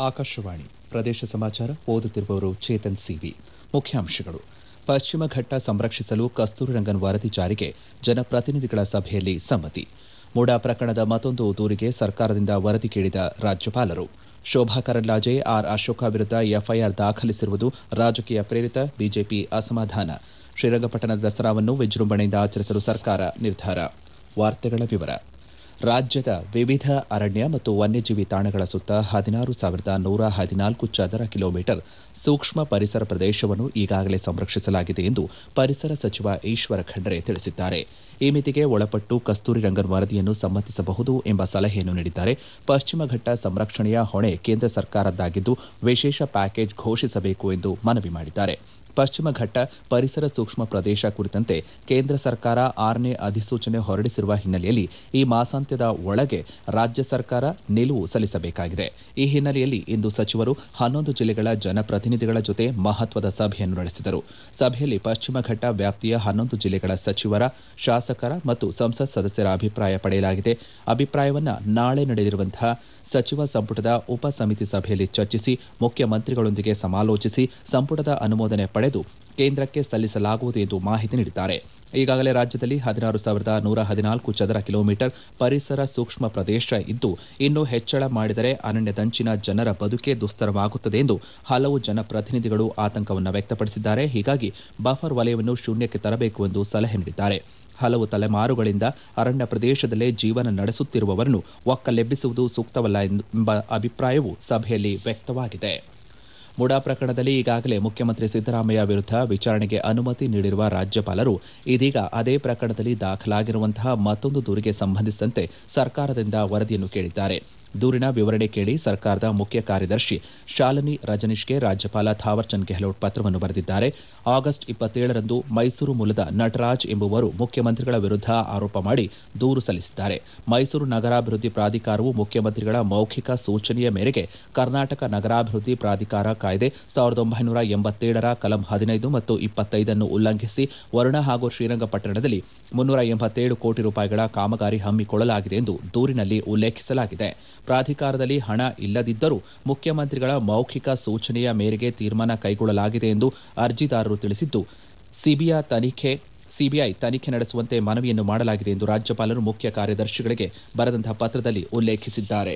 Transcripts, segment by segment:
ಆಕಾಶವಾಣಿ ಪ್ರದೇಶ ಸಮಾಚಾರ ಓದುತ್ತಿರುವವರು ಚೇತನ್ ಸಿವಿ ಮುಖ್ಯಾಂಶಗಳು ಪಶ್ಚಿಮ ಘಟ್ಟ ಸಂರಕ್ಷಿಸಲು ಕಸ್ತೂರಿ ರಂಗನ್ ವರದಿ ಜಾರಿಗೆ ಜನಪ್ರತಿನಿಧಿಗಳ ಸಭೆಯಲ್ಲಿ ಸಮ್ಮತಿ ಮುಡಾ ಪ್ರಕರಣದ ಮತ್ತೊಂದು ದೂರಿಗೆ ಸರ್ಕಾರದಿಂದ ವರದಿ ಕೇಳಿದ ರಾಜ್ಯಪಾಲರು ಶೋಭಾ ಕರಂದ್ಲಾಜೆ ಆರ್ ಅಶೋಕ ವಿರುದ್ಧ ಎಫ್ಐಆರ್ ದಾಖಲಿಸಿರುವುದು ರಾಜಕೀಯ ಪ್ರೇರಿತ ಬಿಜೆಪಿ ಅಸಮಾಧಾನ ಶ್ರೀರಂಗಪಟ್ಟಣ ದಸರಾವನ್ನು ವಿಜೃಂಭಣೆಯಿಂದ ಆಚರಿಸಲು ಸರ್ಕಾರ ನಿರ್ಧಾರ ವಾರ್ತೆಗಳ ವಿವರ ರಾಜ್ಯದ ವಿವಿಧ ಅರಣ್ಯ ಮತ್ತು ವನ್ಯಜೀವಿ ತಾಣಗಳ ಸುತ್ತ ಹದಿನಾರು ಸಾವಿರದ ನೂರ ಹದಿನಾಲ್ಕು ಚದರ ಕಿಲೋಮೀಟರ್ ಸೂಕ್ಷ್ಮ ಪರಿಸರ ಪ್ರದೇಶವನ್ನು ಈಗಾಗಲೇ ಸಂರಕ್ಷಿಸಲಾಗಿದೆ ಎಂದು ಪರಿಸರ ಸಚಿವ ಈಶ್ವರ ಖಂಡ್ರೆ ತಿಳಿಸಿದ್ದಾರೆ ಈ ಮಿತಿಗೆ ಒಳಪಟ್ಟು ಕಸ್ತೂರಿ ರಂಗನ್ ವರದಿಯನ್ನು ಸಮ್ಮತಿಸಬಹುದು ಎಂಬ ಸಲಹೆಯನ್ನು ನೀಡಿದ್ದಾರೆ ಪಶ್ಚಿಮ ಘಟ್ಟ ಸಂರಕ್ಷಣೆಯ ಹೊಣೆ ಕೇಂದ್ರ ಸರ್ಕಾರದ್ದಾಗಿದ್ದು ವಿಶೇಷ ಪ್ಯಾಕೇಜ್ ಘೋಷಿಸಬೇಕು ಎಂದು ಮನವಿ ಮಾಡಿದ್ದಾರೆ ಪಶ್ಚಿಮ ಘಟ್ಟ ಪರಿಸರ ಸೂಕ್ಷ್ಮ ಪ್ರದೇಶ ಕುರಿತಂತೆ ಕೇಂದ್ರ ಸರ್ಕಾರ ಆರನೇ ಅಧಿಸೂಚನೆ ಹೊರಡಿಸಿರುವ ಹಿನ್ನೆಲೆಯಲ್ಲಿ ಈ ಮಾಸಾಂತ್ಯದ ಒಳಗೆ ರಾಜ್ಯ ಸರ್ಕಾರ ನಿಲುವು ಸಲ್ಲಿಸಬೇಕಾಗಿದೆ ಈ ಹಿನ್ನೆಲೆಯಲ್ಲಿ ಇಂದು ಸಚಿವರು ಹನ್ನೊಂದು ಜಿಲ್ಲೆಗಳ ಜನಪ್ರತಿನಿಧಿಗಳ ಜೊತೆ ಮಹತ್ವದ ಸಭೆಯನ್ನು ನಡೆಸಿದರು ಸಭೆಯಲ್ಲಿ ಪಶ್ಚಿಮ ಘಟ್ಟ ವ್ಯಾಪ್ತಿಯ ಹನ್ನೊಂದು ಜಿಲ್ಲೆಗಳ ಸಚಿವರ ಶಾಸಕರ ಮತ್ತು ಸಂಸತ್ ಸದಸ್ಯರ ಅಭಿಪ್ರಾಯ ಪಡೆಯಲಾಗಿದೆ ಅಭಿಪ್ರಾಯವನ್ನ ನಾಳೆ ನಡೆದಿರುವಂತಹ ಸಚಿವ ಸಂಪುಟದ ಉಪ ಸಮಿತಿ ಸಭೆಯಲ್ಲಿ ಚರ್ಚಿಸಿ ಮುಖ್ಯಮಂತ್ರಿಗಳೊಂದಿಗೆ ಸಮಾಲೋಚಿಸಿ ಸಂಪುಟದ ಅನುಮೋದನೆ ಪಡೆದು ಕೇಂದ್ರಕ್ಕೆ ಸಲ್ಲಿಸಲಾಗುವುದು ಎಂದು ಮಾಹಿತಿ ನೀಡಿದ್ದಾರೆ ಈಗಾಗಲೇ ರಾಜ್ಯದಲ್ಲಿ ಹದಿನಾರು ಸಾವಿರದ ನೂರ ಹದಿನಾಲ್ಕು ಚದರ ಕಿಲೋಮೀಟರ್ ಪರಿಸರ ಸೂಕ್ಷ್ಮ ಪ್ರದೇಶ ಇದ್ದು ಇನ್ನೂ ಹೆಚ್ಚಳ ಮಾಡಿದರೆ ಅರಣ್ಯದಂಚಿನ ಜನರ ಬದುಕೆ ದುಸ್ತರವಾಗುತ್ತದೆ ಎಂದು ಹಲವು ಜನಪ್ರತಿನಿಧಿಗಳು ಆತಂಕವನ್ನು ವ್ಯಕ್ತಪಡಿಸಿದ್ದಾರೆ ಹೀಗಾಗಿ ಬಫರ್ ವಲಯವನ್ನು ಶೂನ್ಯಕ್ಕೆ ತರಬೇಕು ಎಂದು ಸಲಹೆ ನೀಡಿದ್ದಾರೆ ಹಲವು ತಲೆಮಾರುಗಳಿಂದ ಅರಣ್ಯ ಪ್ರದೇಶದಲ್ಲೇ ಜೀವನ ನಡೆಸುತ್ತಿರುವವರನ್ನು ಒಕ್ಕಲೆಬ್ಬಿಸುವುದು ಸೂಕ್ತವಲ್ಲ ಎಂಬ ಅಭಿಪ್ರಾಯವೂ ಸಭೆಯಲ್ಲಿ ವ್ಯಕ್ತವಾಗಿದೆ ಮುಡಾ ಪ್ರಕರಣದಲ್ಲಿ ಈಗಾಗಲೇ ಮುಖ್ಯಮಂತ್ರಿ ಸಿದ್ದರಾಮಯ್ಯ ವಿರುದ್ಧ ವಿಚಾರಣೆಗೆ ಅನುಮತಿ ನೀಡಿರುವ ರಾಜ್ಯಪಾಲರು ಇದೀಗ ಅದೇ ಪ್ರಕರಣದಲ್ಲಿ ದಾಖಲಾಗಿರುವಂತಹ ಮತ್ತೊಂದು ದೂರಿಗೆ ಸಂಬಂಧಿಸಿದಂತೆ ಸರ್ಕಾರದಿಂದ ವರದಿಯನ್ನು ಕೇಳಿದ್ದಾರೆ ದೂರಿನ ವಿವರಣೆ ಕೇಳಿ ಸರ್ಕಾರದ ಮುಖ್ಯ ಕಾರ್ಯದರ್ಶಿ ಶಾಲಿನಿ ರಜನೀಶ್ಗೆ ರಾಜ್ಯಪಾಲ ಥಾವರ್ಚಂದ್ ಗೆಹ್ಲೋಟ್ ಪತ್ರವನ್ನು ಬರೆದಿದ್ದಾರೆ ಆಗಸ್ಟ್ ಇಪ್ಪತ್ತೇಳರಂದು ಮೈಸೂರು ಮೂಲದ ನಟರಾಜ್ ಎಂಬುವರು ಮುಖ್ಯಮಂತ್ರಿಗಳ ವಿರುದ್ಧ ಆರೋಪ ಮಾಡಿ ದೂರು ಸಲ್ಲಿಸಿದ್ದಾರೆ ಮೈಸೂರು ನಗರಾಭಿವೃದ್ಧಿ ಪ್ರಾಧಿಕಾರವು ಮುಖ್ಯಮಂತ್ರಿಗಳ ಮೌಖಿಕ ಸೂಚನೆಯ ಮೇರೆಗೆ ಕರ್ನಾಟಕ ನಗರಾಭಿವೃದ್ಧಿ ಪ್ರಾಧಿಕಾರ ಕಾಯ್ದೆ ಸಾವಿರದ ಒಂಬೈನೂರ ಎಂಬತ್ತೇಳರ ಕಲಂ ಹದಿನೈದು ಮತ್ತು ಇಪ್ಪತ್ತೈದನ್ನು ಉಲ್ಲಂಘಿಸಿ ವರುಣ ಹಾಗೂ ಶ್ರೀರಂಗಪಟ್ಟಣದಲ್ಲಿ ಮುನ್ನೂರ ಎಂಬತ್ತೇಳು ಕೋಟಿ ರೂಪಾಯಿಗಳ ಕಾಮಗಾರಿ ಹಮ್ಮಿಕೊಳ್ಳಲಾಗಿದೆ ಎಂದು ದೂರಿನಲ್ಲಿ ಉಲ್ಲೇಖಿಸಲಾಗಿದೆ ಪ್ರಾಧಿಕಾರದಲ್ಲಿ ಹಣ ಇಲ್ಲದಿದ್ದರೂ ಮುಖ್ಯಮಂತ್ರಿಗಳ ಮೌಖಿಕ ಸೂಚನೆಯ ಮೇರೆಗೆ ತೀರ್ಮಾನ ಕೈಗೊಳ್ಳಲಾಗಿದೆ ಎಂದು ಅರ್ಜಿದಾರರು ತಿಳಿಸಿದ್ದು ಸಿಬಿಐ ತನಿಖೆ ಸಿಬಿಐ ತನಿಖೆ ನಡೆಸುವಂತೆ ಮನವಿಯನ್ನು ಮಾಡಲಾಗಿದೆ ಎಂದು ರಾಜ್ಯಪಾಲರು ಮುಖ್ಯ ಕಾರ್ಯದರ್ಶಿಗಳಿಗೆ ಬರೆದಂತಹ ಪತ್ರದಲ್ಲಿ ಉಲ್ಲೇಖಿಸಿದ್ದಾರೆ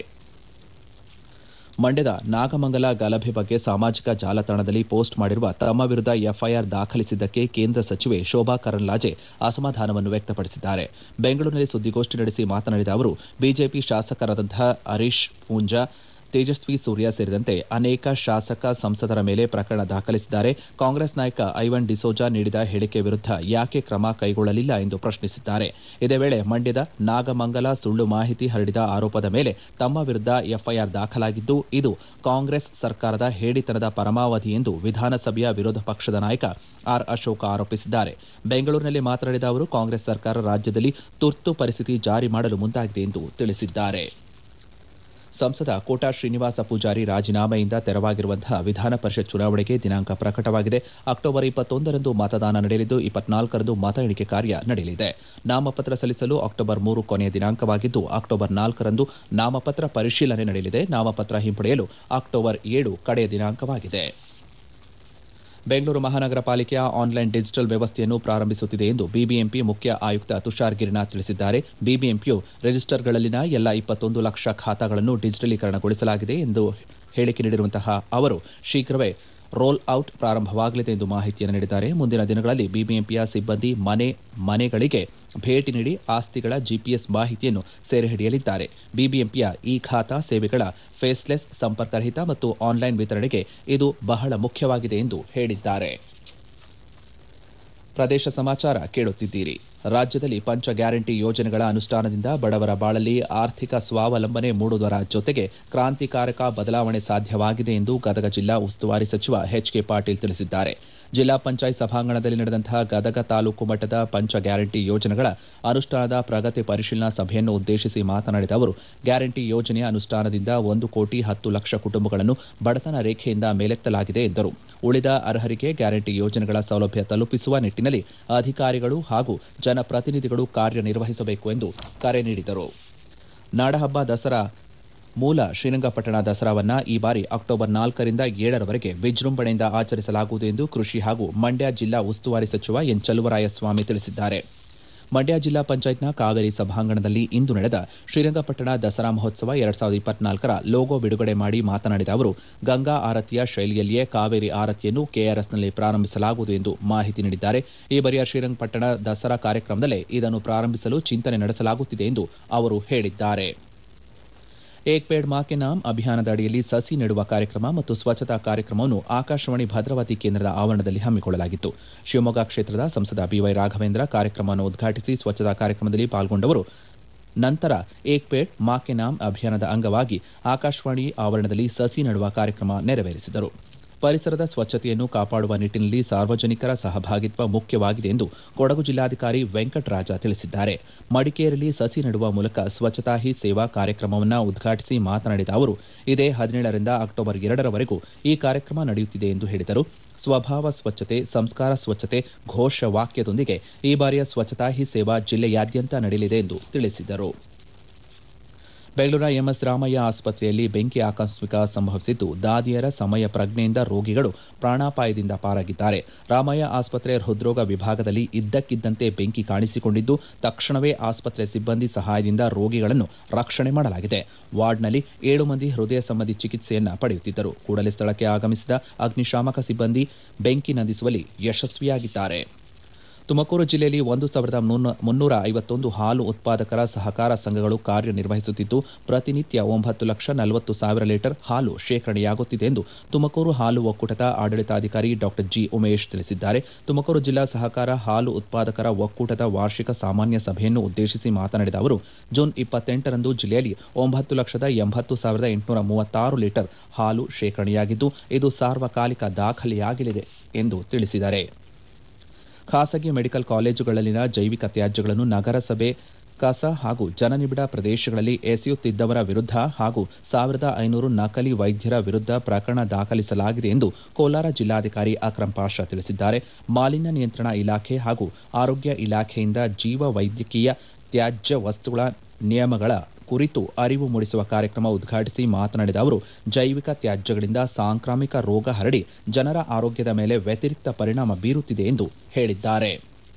ಮಂಡ್ಯದ ನಾಗಮಂಗಲ ಗಲಭೆ ಬಗ್ಗೆ ಸಾಮಾಜಿಕ ಜಾಲತಾಣದಲ್ಲಿ ಪೋಸ್ಟ್ ಮಾಡಿರುವ ತಮ್ಮ ವಿರುದ್ಧ ಎಫ್ಐಆರ್ ದಾಖಲಿಸಿದ್ದಕ್ಕೆ ಕೇಂದ್ರ ಸಚಿವೆ ಶೋಭಾ ಕರಂದ್ಲಾಜೆ ಅಸಮಾಧಾನವನ್ನು ವ್ಯಕ್ತಪಡಿಸಿದ್ದಾರೆ ಬೆಂಗಳೂರಿನಲ್ಲಿ ಸುದ್ದಿಗೋಷ್ಠಿ ನಡೆಸಿ ಮಾತನಾಡಿದ ಅವರು ಬಿಜೆಪಿ ಶಾಸಕರಾದಂತಹ ಹರೀಶ್ ಪೂಂಜಾ ತೇಜಸ್ವಿ ಸೂರ್ಯ ಸೇರಿದಂತೆ ಅನೇಕ ಶಾಸಕ ಸಂಸದರ ಮೇಲೆ ಪ್ರಕರಣ ದಾಖಲಿಸಿದ್ದಾರೆ ಕಾಂಗ್ರೆಸ್ ನಾಯಕ ಐವನ್ ಡಿಸೋಜಾ ನೀಡಿದ ಹೇಳಿಕೆ ವಿರುದ್ಧ ಯಾಕೆ ಕ್ರಮ ಕೈಗೊಳ್ಳಲಿಲ್ಲ ಎಂದು ಪ್ರಶ್ನಿಸಿದ್ದಾರೆ ಇದೇ ವೇಳೆ ಮಂಡ್ಯದ ನಾಗಮಂಗಲ ಸುಳ್ಳು ಮಾಹಿತಿ ಹರಡಿದ ಆರೋಪದ ಮೇಲೆ ತಮ್ಮ ವಿರುದ್ಧ ಎಫ್ಐಆರ್ ದಾಖಲಾಗಿದ್ದು ಇದು ಕಾಂಗ್ರೆಸ್ ಸರ್ಕಾರದ ಹೇಡಿತನದ ಪರಮಾವಧಿ ಎಂದು ವಿಧಾನಸಭೆಯ ವಿರೋಧ ಪಕ್ಷದ ನಾಯಕ ಆರ್ ಅಶೋಕ ಆರೋಪಿಸಿದ್ದಾರೆ ಬೆಂಗಳೂರಿನಲ್ಲಿ ಮಾತನಾಡಿದ ಅವರು ಕಾಂಗ್ರೆಸ್ ಸರ್ಕಾರ ರಾಜ್ಯದಲ್ಲಿ ತುರ್ತು ಪರಿಸ್ಥಿತಿ ಜಾರಿ ಮಾಡಲು ಮುಂದಾಗಿದೆ ಎಂದು ತಿಳಿಸಿದ್ದಾರೆ ಸಂಸದ ಕೋಟಾ ಶ್ರೀನಿವಾಸ ಪೂಜಾರಿ ರಾಜೀನಾಮೆಯಿಂದ ತೆರವಾಗಿರುವಂತಹ ವಿಧಾನ ಪರಿಷತ್ ಚುನಾವಣೆಗೆ ದಿನಾಂಕ ಪ್ರಕಟವಾಗಿದೆ ಅಕ್ಟೋಬರ್ ಇಪ್ಪತ್ತೊಂದರಂದು ಮತದಾನ ನಡೆಯಲಿದ್ದು ಇಪ್ಪತ್ನಾಲ್ಕರಂದು ಮತ ಎಣಿಕೆ ಕಾರ್ಯ ನಡೆಯಲಿದೆ ನಾಮಪತ್ರ ಸಲ್ಲಿಸಲು ಅಕ್ಟೋಬರ್ ಮೂರು ಕೊನೆಯ ದಿನಾಂಕವಾಗಿದ್ದು ಅಕ್ಟೋಬರ್ ನಾಲ್ಕರಂದು ನಾಮಪತ್ರ ಪರಿಶೀಲನೆ ನಡೆಯಲಿದೆ ನಾಮಪತ್ರ ಹಿಂಪಡೆಯಲು ಅಕ್ಟೋಬರ್ ಏಳು ಕಡೆಯ ದಿನಾಂಕವಾಗಿದೆ ಬೆಂಗಳೂರು ಮಹಾನಗರ ಪಾಲಿಕೆಯ ಆನ್ಲೈನ್ ಡಿಜಿಟಲ್ ವ್ಯವಸ್ಥೆಯನ್ನು ಪ್ರಾರಂಭಿಸುತ್ತಿದೆ ಎಂದು ಬಿಬಿಎಂಪಿ ಮುಖ್ಯ ಆಯುಕ್ತ ತುಷಾರ್ ಗಿರಿನಾಥ್ ತಿಳಿಸಿದ್ದಾರೆ ಬಿಬಿಎಂಪಿಯು ರಿಜಿಸ್ಟರ್ಗಳಲ್ಲಿನ ಎಲ್ಲ ಇಪ್ಪತ್ತೊಂದು ಲಕ್ಷ ಖಾತಾಗಳನ್ನು ಡಿಜಿಟಲೀಕರಣಗೊಳಿಸಲಾಗಿದೆ ಎಂದು ಹೇಳಿಕೆ ನೀಡಿರುವಂತಹ ಅವರು ಶೀಘ್ರವೇ ರೋಲ್ ಔಟ್ ಪ್ರಾರಂಭವಾಗಲಿದೆ ಎಂದು ಮಾಹಿತಿಯನ್ನು ನೀಡಿದ್ದಾರೆ ಮುಂದಿನ ದಿನಗಳಲ್ಲಿ ಬಿಬಿಎಂಪಿಯ ಸಿಬ್ಬಂದಿ ಮನೆ ಮನೆಗಳಿಗೆ ಭೇಟಿ ನೀಡಿ ಆಸ್ತಿಗಳ ಜಿಪಿಎಸ್ ಮಾಹಿತಿಯನ್ನು ಸೆರೆ ಹಿಡಿಯಲಿದ್ದಾರೆ ಬಿಬಿಎಂಪಿಯ ಈ ಖಾತಾ ಸೇವೆಗಳ ಫೇಸ್ಲೆಸ್ ಸಂಪರ್ಕರಹಿತ ಮತ್ತು ಆನ್ಲೈನ್ ವಿತರಣೆಗೆ ಇದು ಬಹಳ ಮುಖ್ಯವಾಗಿದೆ ಎಂದು ಹೇಳಿದ್ದಾರೆ ಪ್ರದೇಶ ಸಮಾಚಾರ ಕೇಳುತ್ತಿದ್ದೀರಿ ರಾಜ್ಯದಲ್ಲಿ ಪಂಚ ಗ್ಯಾರಂಟಿ ಯೋಜನೆಗಳ ಅನುಷ್ಠಾನದಿಂದ ಬಡವರ ಬಾಳಲ್ಲಿ ಆರ್ಥಿಕ ಸ್ವಾವಲಂಬನೆ ಮೂಡುವುದರ ಜೊತೆಗೆ ಕ್ರಾಂತಿಕಾರಕ ಬದಲಾವಣೆ ಸಾಧ್ಯವಾಗಿದೆ ಎಂದು ಗದಗ ಜಿಲ್ಲಾ ಉಸ್ತುವಾರಿ ಸಚಿವ ಎಚ್ ಕೆ ಪಾಟೀಲ್ ತಿಳಿಸಿದ್ದಾರೆ ಜಿಲ್ಲಾ ಪಂಚಾಯತ್ ಸಭಾಂಗಣದಲ್ಲಿ ನಡೆದಂತಹ ಗದಗ ತಾಲೂಕು ಮಟ್ಟದ ಪಂಚ ಗ್ಯಾರಂಟಿ ಯೋಜನೆಗಳ ಅನುಷ್ಠಾನದ ಪ್ರಗತಿ ಪರಿಶೀಲನಾ ಸಭೆಯನ್ನು ಉದ್ದೇಶಿಸಿ ಮಾತನಾಡಿದ ಅವರು ಗ್ಯಾರಂಟಿ ಯೋಜನೆಯ ಅನುಷ್ಠಾನದಿಂದ ಒಂದು ಕೋಟಿ ಹತ್ತು ಲಕ್ಷ ಕುಟುಂಬಗಳನ್ನು ಬಡತನ ರೇಖೆಯಿಂದ ಮೇಲೆತ್ತಲಾಗಿದೆ ಎಂದರು ಉಳಿದ ಅರ್ಹರಿಗೆ ಗ್ಯಾರಂಟಿ ಯೋಜನೆಗಳ ಸೌಲಭ್ಯ ತಲುಪಿಸುವ ನಿಟ್ಟಿನಲ್ಲಿ ಅಧಿಕಾರಿಗಳು ಹಾಗೂ ಜನಪ್ರತಿನಿಧಿಗಳು ಕಾರ್ಯನಿರ್ವಹಿಸಬೇಕು ಎಂದು ಕರೆ ನೀಡಿದರು ನಾಡಹಬ್ಬ ದಸರಾ ಮೂಲ ಶ್ರೀರಂಗಪಟ್ಟಣ ದಸರಾವನ್ನ ಈ ಬಾರಿ ಅಕ್ಟೋಬರ್ ನಾಲ್ಕರಿಂದ ಏಳರವರೆಗೆ ವಿಜೃಂಭಣೆಯಿಂದ ಆಚರಿಸಲಾಗುವುದು ಎಂದು ಕೃಷಿ ಹಾಗೂ ಮಂಡ್ಯ ಜಿಲ್ಲಾ ಉಸ್ತುವಾರಿ ಸಚಿವ ಎನ್ ಚಲುವರಾಯಸ್ವಾಮಿ ತಿಳಿಸಿದ್ದಾರೆ ಮಂಡ್ಯ ಜಿಲ್ಲಾ ಪಂಚಾಯತ್ನ ಕಾವೇರಿ ಸಭಾಂಗಣದಲ್ಲಿ ಇಂದು ನಡೆದ ಶ್ರೀರಂಗಪಟ್ಟಣ ದಸರಾ ಮಹೋತ್ಸವ ಎರಡ್ ಸಾವಿರದ ಇಪ್ಪತ್ನಾಲ್ಕರ ಲೋಗೋ ಬಿಡುಗಡೆ ಮಾಡಿ ಮಾತನಾಡಿದ ಅವರು ಗಂಗಾ ಆರತಿಯ ಶೈಲಿಯಲ್ಲಿಯೇ ಕಾವೇರಿ ಆರತಿಯನ್ನು ಕೆಆರ್ಎಸ್ನಲ್ಲಿ ಪ್ರಾರಂಭಿಸಲಾಗುವುದು ಎಂದು ಮಾಹಿತಿ ನೀಡಿದ್ದಾರೆ ಈ ಬಾರಿಯ ಶ್ರೀರಂಗಪಟ್ಟಣ ದಸರಾ ಕಾರ್ಯಕ್ರಮದಲ್ಲೇ ಇದನ್ನು ಪ್ರಾರಂಭಿಸಲು ಚಿಂತನೆ ನಡೆಸಲಾಗುತ್ತಿದೆ ಎಂದು ಅವರು ಹೇಳಿದ್ದಾರೆ ಏಕ್ ಪೇಡ್ ಮಾ ಕೆ ನಾಮ್ ಅಭಿಯಾನದ ಅಡಿಯಲ್ಲಿ ಸಸಿ ನೆಡುವ ಕಾರ್ಯಕ್ರಮ ಮತ್ತು ಸ್ವಚ್ಛತಾ ಕಾರ್ಯಕ್ರಮವನ್ನು ಆಕಾಶವಾಣಿ ಭದ್ರಾವತಿ ಕೇಂದ್ರದ ಆವರಣದಲ್ಲಿ ಹಮ್ಮಿಕೊಳ್ಳಲಾಗಿತ್ತು ಶಿವಮೊಗ್ಗ ಕ್ಷೇತ್ರದ ಸಂಸದ ಬಿವೈ ರಾಘವೇಂದ್ರ ಕಾರ್ಯಕ್ರಮವನ್ನು ಉದ್ಘಾಟಿಸಿ ಸ್ವಚ್ಛತಾ ಕಾರ್ಯಕ್ರಮದಲ್ಲಿ ಪಾಲ್ಗೊಂಡವರು ನಂತರ ಏಕ್ ಪೇಡ್ ಮಾ ಕೆ ನಾಮ್ ಅಭಿಯಾನದ ಅಂಗವಾಗಿ ಆಕಾಶವಾಣಿ ಆವರಣದಲ್ಲಿ ಸಸಿ ನೆಡುವ ಕಾರ್ಯಕ್ರಮ ನೆರವೇರಿಸಿದರು ಪರಿಸರದ ಸ್ವಚ್ಛತೆಯನ್ನು ಕಾಪಾಡುವ ನಿಟ್ಟಿನಲ್ಲಿ ಸಾರ್ವಜನಿಕರ ಸಹಭಾಗಿತ್ವ ಮುಖ್ಯವಾಗಿದೆ ಎಂದು ಕೊಡಗು ಜಿಲ್ಲಾಧಿಕಾರಿ ವೆಂಕಟರಾಜ ತಿಳಿಸಿದ್ದಾರೆ ಮಡಿಕೇರಿಯಲ್ಲಿ ಸಸಿ ನೆಡುವ ಮೂಲಕ ಸ್ವಚ್ಛತಾ ಹಿ ಸೇವಾ ಕಾರ್ಯಕ್ರಮವನ್ನು ಉದ್ಘಾಟಿಸಿ ಮಾತನಾಡಿದ ಅವರು ಇದೇ ಹದಿನೇಳರಿಂದ ಅಕ್ಟೋಬರ್ ಎರಡರವರೆಗೂ ಈ ಕಾರ್ಯಕ್ರಮ ನಡೆಯುತ್ತಿದೆ ಎಂದು ಹೇಳಿದರು ಸ್ವಭಾವ ಸ್ವಚ್ಛತೆ ಸಂಸ್ಕಾರ ಸ್ವಚ್ಛತೆ ಘೋಷ ವಾಕ್ಯದೊಂದಿಗೆ ಈ ಬಾರಿಯ ಸ್ವಚ್ಛತಾ ಹಿ ಸೇವಾ ಜಿಲ್ಲೆಯಾದ್ಯಂತ ನಡೆಯಲಿದೆ ಎಂದು ತಿಳಿಸಿದರು ಬೆಂಗಳೂರಿನ ಎಂಎಸ್ ರಾಮಯ್ಯ ಆಸ್ಪತ್ರೆಯಲ್ಲಿ ಬೆಂಕಿ ಆಕಸ್ಮಿಕ ಸಂಭವಿಸಿದ್ದು ದಾದಿಯರ ಸಮಯ ಪ್ರಜ್ಞೆಯಿಂದ ರೋಗಿಗಳು ಪ್ರಾಣಾಪಾಯದಿಂದ ಪಾರಾಗಿದ್ದಾರೆ ರಾಮಯ್ಯ ಆಸ್ಪತ್ರೆ ಹೃದ್ರೋಗ ವಿಭಾಗದಲ್ಲಿ ಇದ್ದಕ್ಕಿದ್ದಂತೆ ಬೆಂಕಿ ಕಾಣಿಸಿಕೊಂಡಿದ್ದು ತಕ್ಷಣವೇ ಆಸ್ಪತ್ರೆ ಸಿಬ್ಬಂದಿ ಸಹಾಯದಿಂದ ರೋಗಿಗಳನ್ನು ರಕ್ಷಣೆ ಮಾಡಲಾಗಿದೆ ವಾರ್ಡ್ನಲ್ಲಿ ಏಳು ಮಂದಿ ಹೃದಯ ಸಂಬಂಧಿ ಚಿಕಿತ್ಸೆಯನ್ನ ಪಡೆಯುತ್ತಿದ್ದರು ಕೂಡಲೇ ಸ್ಥಳಕ್ಕೆ ಆಗಮಿಸಿದ ಅಗ್ನಿಶಾಮಕ ಸಿಬ್ಬಂದಿ ಬೆಂಕಿ ನಂದಿಸುವಲ್ಲಿ ಯಶಸ್ವಿಯಾಗಿದ್ದಾರೆ ತುಮಕೂರು ಜಿಲ್ಲೆಯಲ್ಲಿ ಒಂದು ಸಾವಿರದ ಮುನ್ನೂರ ಐವತ್ತೊಂದು ಹಾಲು ಉತ್ಪಾದಕರ ಸಹಕಾರ ಸಂಘಗಳು ಕಾರ್ಯನಿರ್ವಹಿಸುತ್ತಿದ್ದು ಪ್ರತಿನಿತ್ಯ ಒಂಬತ್ತು ಲಕ್ಷ ನಲವತ್ತು ಸಾವಿರ ಲೀಟರ್ ಹಾಲು ಶೇಖರಣೆಯಾಗುತ್ತಿದೆ ಎಂದು ತುಮಕೂರು ಹಾಲು ಒಕ್ಕೂಟದ ಆಡಳಿತಾಧಿಕಾರಿ ಡಾಕ್ಟರ್ ಜಿ ಉಮೇಶ್ ತಿಳಿಸಿದ್ದಾರೆ ತುಮಕೂರು ಜಿಲ್ಲಾ ಸಹಕಾರ ಹಾಲು ಉತ್ಪಾದಕರ ಒಕ್ಕೂಟದ ವಾರ್ಷಿಕ ಸಾಮಾನ್ಯ ಸಭೆಯನ್ನು ಉದ್ದೇಶಿಸಿ ಮಾತನಾಡಿದ ಅವರು ಜೂನ್ ಇಪ್ಪತ್ತೆಂಟರಂದು ಜಿಲ್ಲೆಯಲ್ಲಿ ಒಂಬತ್ತು ಲಕ್ಷದ ಎಂಬತ್ತು ಸಾವಿರದ ಎಂಟುನೂರ ಮೂವತ್ತಾರು ಲೀಟರ್ ಹಾಲು ಶೇಖರಣೆಯಾಗಿದ್ದು ಇದು ಸಾರ್ವಕಾಲಿಕ ದಾಖಲೆಯಾಗಲಿದೆ ಎಂದು ತಿಳಿಸಿದ್ದಾರೆ ಖಾಸಗಿ ಮೆಡಿಕಲ್ ಕಾಲೇಜುಗಳಲ್ಲಿನ ಜೈವಿಕ ತ್ಯಾಜ್ಯಗಳನ್ನು ನಗರಸಭೆ ಕಸ ಹಾಗೂ ಜನನಿಬಿಡ ಪ್ರದೇಶಗಳಲ್ಲಿ ಎಸೆಯುತ್ತಿದ್ದವರ ವಿರುದ್ಧ ಹಾಗೂ ಸಾವಿರದ ಐನೂರು ನಕಲಿ ವೈದ್ಯರ ವಿರುದ್ಧ ಪ್ರಕರಣ ದಾಖಲಿಸಲಾಗಿದೆ ಎಂದು ಕೋಲಾರ ಜಿಲ್ಲಾಧಿಕಾರಿ ಅಕ್ರಂ ಪಾಷಾ ತಿಳಿಸಿದ್ದಾರೆ ಮಾಲಿನ್ಯ ನಿಯಂತ್ರಣ ಇಲಾಖೆ ಹಾಗೂ ಆರೋಗ್ಯ ಇಲಾಖೆಯಿಂದ ಜೀವ ವೈದ್ಯಕೀಯ ತ್ಯಾಜ್ಯ ವಸ್ತುಗಳ ನಿಯಮಗಳ ಕುರಿತು ಅರಿವು ಮೂಡಿಸುವ ಕಾರ್ಯಕ್ರಮ ಉದ್ಘಾಟಿಸಿ ಮಾತನಾಡಿದ ಅವರು ಜೈವಿಕ ತ್ಯಾಜ್ಯಗಳಿಂದ ಸಾಂಕ್ರಾಮಿಕ ರೋಗ ಹರಡಿ ಜನರ ಆರೋಗ್ಯದ ಮೇಲೆ ವ್ಯತಿರಿಕ್ತ ಪರಿಣಾಮ ಬೀರುತ್ತಿದೆ ಎಂದು ಹೇಳಿದ್ದಾರೆ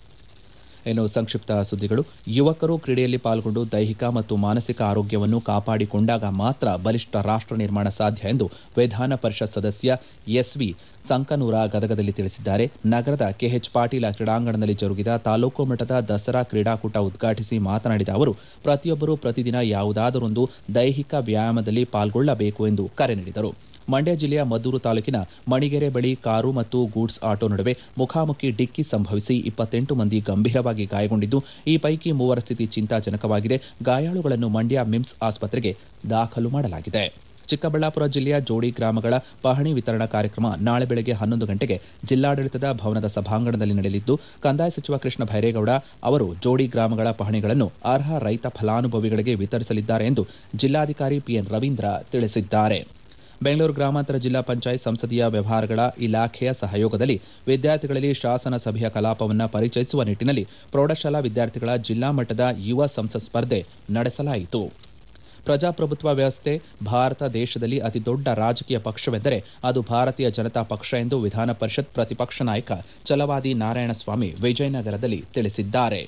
ಇನ್ನು ಸಂಕ್ಷಿಪ್ತ ಸುದ್ದಿಗಳು ಯುವಕರು ಕ್ರೀಡೆಯಲ್ಲಿ ಪಾಲ್ಗೊಂಡು ದೈಹಿಕ ಮತ್ತು ಮಾನಸಿಕ ಆರೋಗ್ಯವನ್ನು ಕಾಪಾಡಿಕೊಂಡಾಗ ಮಾತ್ರ ಬಲಿಷ್ಠ ರಾಷ್ಟ್ರ ನಿರ್ಮಾಣ ಸಾಧ್ಯ ಎಂದು ವಿಧಾನ ಪರಿಷತ್ ಸದಸ್ಯ ಎಸ್ವಿ ಸಂಕನೂರ ಗದಗದಲ್ಲಿ ತಿಳಿಸಿದ್ದಾರೆ ನಗರದ ಕೆಎಚ್ ಪಾಟೀಲ ಕ್ರೀಡಾಂಗಣದಲ್ಲಿ ಜರುಗಿದ ತಾಲೂಕು ಮಟ್ಟದ ದಸರಾ ಕ್ರೀಡಾಕೂಟ ಉದ್ಘಾಟಿಸಿ ಮಾತನಾಡಿದ ಅವರು ಪ್ರತಿಯೊಬ್ಬರೂ ಪ್ರತಿದಿನ ಯಾವುದಾದರೊಂದು ದೈಹಿಕ ವ್ಯಾಯಾಮದಲ್ಲಿ ಪಾಲ್ಗೊಳ್ಳಬೇಕು ಎಂದು ಕರೆ ನೀಡಿದರು ಮಂಡ್ಯ ಜಿಲ್ಲೆಯ ಮದ್ದೂರು ತಾಲೂಕಿನ ಮಣಿಗೆರೆ ಬಳಿ ಕಾರು ಮತ್ತು ಗೂಡ್ಸ್ ಆಟೋ ನಡುವೆ ಮುಖಾಮುಖಿ ಡಿಕ್ಕಿ ಸಂಭವಿಸಿ ಇಪ್ಪತ್ತೆಂಟು ಮಂದಿ ಗಂಭೀರವಾಗಿ ಗಾಯಗೊಂಡಿದ್ದು ಈ ಪೈಕಿ ಮೂವರ ಸ್ಥಿತಿ ಚಿಂತಾಜನಕವಾಗಿದೆ ಗಾಯಾಳುಗಳನ್ನು ಮಂಡ್ಯ ಮಿಮ್ಸ್ ಆಸ್ಪತ್ರೆಗೆ ದಾಖಲು ಮಾಡಲಾಗಿದೆ ಚಿಕ್ಕಬಳ್ಳಾಪುರ ಜಿಲ್ಲೆಯ ಜೋಡಿ ಗ್ರಾಮಗಳ ಪಹಣಿ ವಿತರಣಾ ಕಾರ್ಯಕ್ರಮ ನಾಳೆ ಬೆಳಗ್ಗೆ ಹನ್ನೊಂದು ಗಂಟೆಗೆ ಜಿಲ್ಲಾಡಳಿತದ ಭವನದ ಸಭಾಂಗಣದಲ್ಲಿ ನಡೆಯಲಿದ್ದು ಕಂದಾಯ ಸಚಿವ ಕೃಷ್ಣ ಭೈರೇಗೌಡ ಅವರು ಜೋಡಿ ಗ್ರಾಮಗಳ ಪಹಣಿಗಳನ್ನು ಅರ್ಹ ರೈತ ಫಲಾನುಭವಿಗಳಿಗೆ ವಿತರಿಸಲಿದ್ದಾರೆ ಎಂದು ಜಿಲ್ಲಾಧಿಕಾರಿ ಪಿಎನ್ ರವೀಂದ್ರ ತಿಳಿಸಿದ್ದಾರೆ ಬೆಂಗಳೂರು ಗ್ರಾಮಾಂತರ ಜಿಲ್ಲಾ ಪಂಚಾಯತ್ ಸಂಸದೀಯ ವ್ಯವಹಾರಗಳ ಇಲಾಖೆಯ ಸಹಯೋಗದಲ್ಲಿ ವಿದ್ಯಾರ್ಥಿಗಳಲ್ಲಿ ಶಾಸನ ಸಭೆಯ ಕಲಾಪವನ್ನು ಪರಿಚಯಿಸುವ ನಿಟ್ಟಿನಲ್ಲಿ ಪ್ರೌಢಶಾಲಾ ವಿದ್ಯಾರ್ಥಿಗಳ ಜಿಲ್ಲಾ ಮಟ್ಟದ ಯುವ ಸಂಸತ್ ಸ್ಪರ್ಧೆ ನಡೆಸಲಾಯಿತು ಪ್ರಜಾಪ್ರಭುತ್ವ ವ್ಯವಸ್ಥೆ ಭಾರತ ದೇಶದಲ್ಲಿ ಅತಿದೊಡ್ಡ ರಾಜಕೀಯ ಪಕ್ಷವೆಂದರೆ ಅದು ಭಾರತೀಯ ಜನತಾ ಪಕ್ಷ ಎಂದು ವಿಧಾನ ಪರಿಷತ್ ಪ್ರತಿಪಕ್ಷ ನಾಯಕ ಛಲವಾದಿ ನಾರಾಯಣಸ್ವಾಮಿ ವಿಜಯನಗರದಲ್ಲಿ ತಿಳಿಸಿದ್ದಾರೆ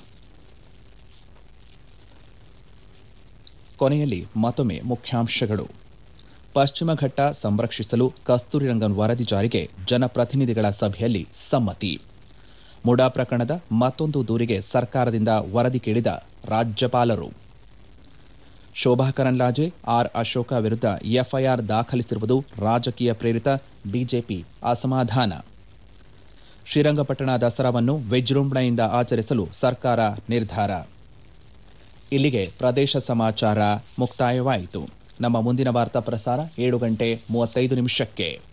ಕೊನೆಯಲ್ಲಿ ಮತ್ತೊಮ್ಮೆ ಮುಖ್ಯಾಂಶಗಳು ಪಶ್ಚಿಮ ಘಟ್ಟ ಸಂರಕ್ಷಿಸಲು ಕಸ್ತೂರಿ ರಂಗನ್ ವರದಿ ಜಾರಿಗೆ ಜನಪ್ರತಿನಿಧಿಗಳ ಸಭೆಯಲ್ಲಿ ಸಮ್ಮತಿ ಮುಡಾ ಪ್ರಕರಣದ ಮತ್ತೊಂದು ದೂರಿಗೆ ಸರ್ಕಾರದಿಂದ ವರದಿ ಕೇಳಿದ ರಾಜ್ಯಪಾಲರು ಶೋಭಾ ಕರಂದ್ಲಾಜೆ ಆರ್ ಅಶೋಕ ವಿರುದ್ಧ ಎಫ್ಐಆರ್ ದಾಖಲಿಸಿರುವುದು ರಾಜಕೀಯ ಪ್ರೇರಿತ ಬಿಜೆಪಿ ಅಸಮಾಧಾನ ಶ್ರೀರಂಗಪಟ್ಟಣ ದಸರಾವನ್ನು ವಿಜೃಂಭಣೆಯಿಂದ ಆಚರಿಸಲು ಸರ್ಕಾರ ನಿರ್ಧಾರ ಇಲ್ಲಿಗೆ ಪ್ರದೇಶ ಸಮಾಚಾರ ಮುಕ್ತಾಯವಾಯಿತು ನಮ್ಮ ಮುಂದಿನ ವಾರ್ತಾ ಪ್ರಸಾರ ಏಳು ಗಂಟೆ ಮೂವತ್ತೈದು ನಿಮಿಷಕ್ಕೆ